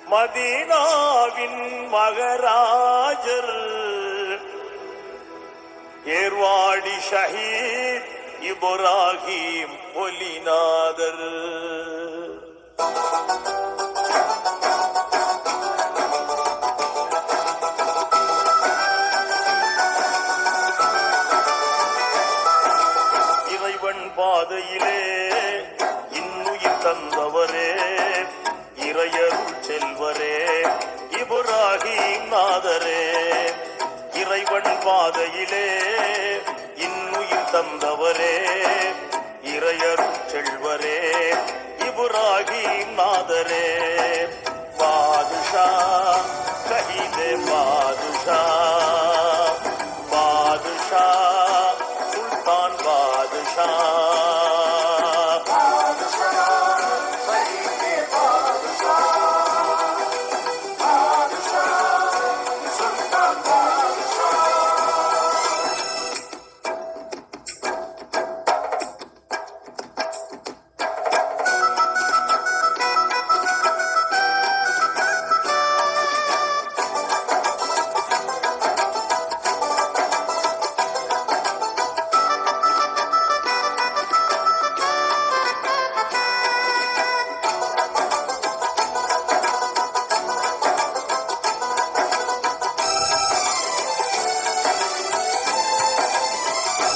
மதீனாவின் மகராஜர் ஏர்வாடி ஷஹீத் இப்ராஹிம் ஒலிநாதர் இறைவன் பாதையிலே இன்னுயிர் தந்தவரே இறையருள் செல்வரே இப்ராஹிம் நாதரே இறைவன் பாதையிலே இன்னுயிர் தந்தவரே இறையருள் செல்வரே இப்ராஹிம் நாதரே பாதுஷா ஷஹீதே பாதுஷா பாதுஷா சுல்தான் பாதுஷா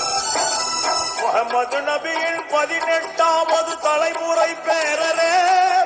முகமது நபியின் பதினெட்டாவது தலைமுறை பேரரே